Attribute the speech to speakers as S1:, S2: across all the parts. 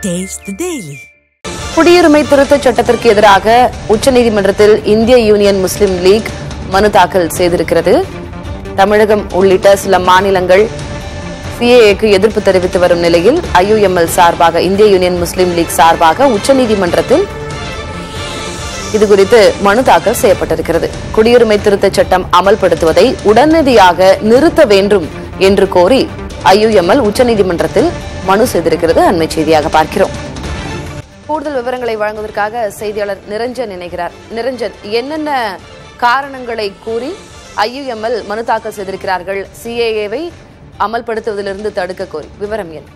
S1: Taste the Daily.
S2: குடியுரிமை திருத்தச் சட்டத்திற்கு எதிராக உச்சநீதிமன்றத்தில் இந்திய யூனியன் முஸ்லிம் லீக் மனு தாக்கல் செய்திருக்கிறது தமிழகம் உள்ளிட்ட சில மாநிலங்கள் சிஏஏக்கு எதிர்ப்பு தெரிவித்து வரும் நிலையில் ஐயுஎம்எல் சார்பாக இந்திய யூனியன் முஸ்லிம் லீக் சார்பாக உச்சநீதிமன்றத்தில் இதுகுறித்து மனு தாக்கல் செய்யப்பட்டிருக்கிறது குடியுரிமை திருத்தச் சட்டம் அமல்படுத்துவதை உடனடியாக நிறுத்த வேண்டும் என்று கோரி ஐயுஎம்எல் உச்சநீதிமன்றத்தில் மனு செய்திருக்கிறது அண்மை செய்தியாக பார்க்கிறோம் கூடுதல் விவரங்களை வழங்குவதற்காக செய்தியாளர் நிரஞ்சன் இணைகிறார் நிரஞ்சன் என்னென்ன காரணங்களை கூறி ஐயுஎம்எல் மனு தாக்கல் செய்திருக்கிறார்கள் சிஏஏவை அமல்படுத்துவதிலிருந்து தடுக்க கோரி விவரம் என்ன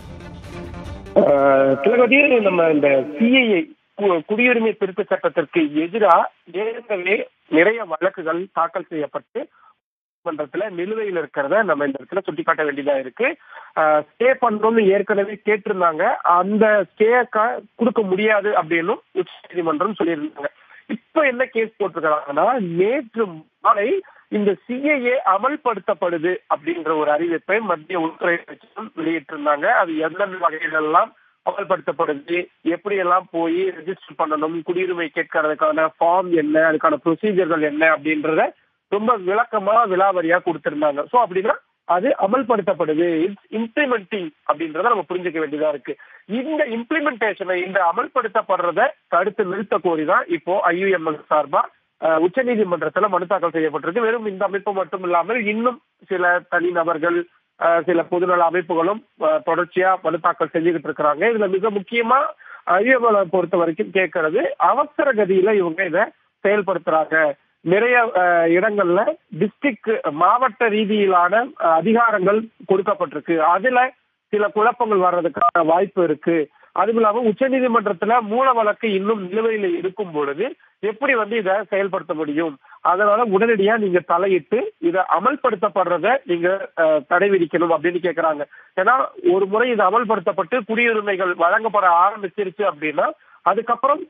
S3: ஆஹ் திலகவதி நம்ம இந்த சிஐஏ குடியுரிமை திருத்த சட்டத்திற்கு எதிராக ஏற்கனவே நிறைய வழக்குகள் தாக்கல் செய்யப்பட்டு மன்றத்துல நிலுவையில் இருக்கிறத நம்ம இந்த இடத்துல சுட்டிக்காட்ட வேண்டியதா இருக்கு ஸ்டே பண்றோம்னு ஏற்கனவே கேட்டிருந்தாங்க அந்த ஸ்டே கொடுக்க முடியாது அப்படின்னு உச்ச நீதிமன்றம் சொல்லியிருந்தாங்க இப்ப என்ன கேஸ் போட்டிருக்கிறாங்கன்னா நேற்று மாலை இந்த சிஏஏ அமல்படுத்தப்படுது அப்படின்ற ஒரு அறிவிப்பை மத்திய உள்துறை அமைச்சகம் வெளியிட்டிருந்தாங்க அது எந்தெந்த வகையிலெல்லாம் அமல்படுத்தப்படுது எப்படி எல்லாம் போய் ரெஜிஸ்டர் பண்ணணும் குடியுரிமை கேட்கறதுக்கான ஃபார்ம் என்ன அதுக்கான ப்ரொசீஜர்கள் என்ன அப்படின்றத ரொம்ப விளக்கமா விலாவரியா கொடுத்திருந்தாங்க சோ அப்படின்னா அது அமல்படுத்தப்படுது இட்ஸ் இம்ப்ளிமெண்டிங் அப்படின்றத நம்ம புரிஞ்சுக்க வேண்டியதா இருக்கு இந்த இம்ப்ளிமெண்டேஷனை இந்த அமல்படுத்தப்படுறத தடுத்து நிறுத்த கோரிதான் இப்போ ஐயுஎம்எல் சார்பா உச்ச நீதிமன்றத்துல மனு தாக்கல் செய்யப்பட்டிருக்கு வெறும் இந்த அமைப்பு மட்டும் இல்லாமல் இன்னும் சில தனிநபர்கள் சில பொதுநல அமைப்புகளும் தொடர்ச்சியா மனு தாக்கல் செஞ்சுக்கிட்டு இருக்கிறாங்க இதுல மிக முக்கியமா ஐயுஎம்எல் பொறுத்த வரைக்கும் கேட்கறது அவசர கதியில இவங்க இதை செயல்படுத்துறாங்க நிறைய இடங்கள்ல டிஸ்ட்ரிக்ட் மாவட்ட ரீதியிலான அதிகாரங்கள் கொடுக்கப்பட்டிருக்கு அதுல சில குழப்பங்கள் வர்றதுக்கான வாய்ப்பு இருக்கு அதுவும் இல்லாம உச்ச நீதிமன்றத்துல மூல வழக்கு இன்னும் நிலுவையில இருக்கும் பொழுது எப்படி வந்து இதை செயல்படுத்த முடியும் அதனால உடனடியா நீங்க தலையிட்டு இதை அமல்படுத்தப்படுறத நீங்க தடை விதிக்கணும் அப்படின்னு கேக்குறாங்க ஏன்னா ஒரு முறை இது அமல்படுத்தப்பட்டு குடியுரிமைகள் வழங்கப்பட ஆரம்பிச்சிருச்சு அப்படின்னா அதுக்கப்புறம்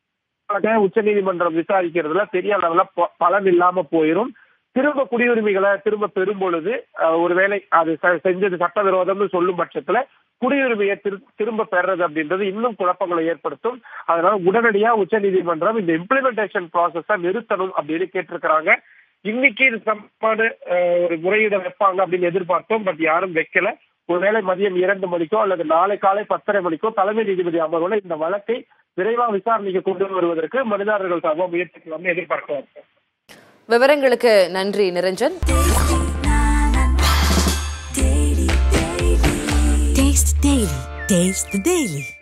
S3: உச்ச நீதிமன்றம் விசாரிக்கிறதுல பெரிய அளவுல பலன் இல்லாம போயிரும் திரும்ப குடியுரிமைகளை திரும்ப பெறும் பொழுது ஒருவேளை அது செஞ்சது சட்டவிரோதம்னு சொல்லும் பட்சத்துல குடியுரிமையை திரும்ப பெறது அப்படின்றது இன்னும் குழப்பங்களை ஏற்படுத்தும் அதனால உடனடியா உச்ச நீதிமன்றம் இந்த இம்ப்ளிமெண்டேஷன் ப்ராசஸ நிறுத்தணும் அப்படின்னு கேட்டிருக்கிறாங்க இன்னைக்கு இது சம்பந்தமான ஒரு முறையீடு வைப்பாங்க அப்படின்னு எதிர்பார்த்தோம் பட் யாரும் வைக்கல ஒருவேளை மதியம் இரண்டு மணிக்கோ அல்லது நாளை காலை பத்தரை மணிக்கோ தலைமை நீதிபதி அமர்வுல இந்த வழக்கை விரைவா விசாரணைக்கு கொண்டு வருவதற்கு மனிதர்கள் சார்பாக முயற்சிக்கலாம்னு எதிர்பார்க்கலாம்
S2: விவரங்களுக்கு நன்றி Niranjan
S1: Taste the Daily. Taste the Daily.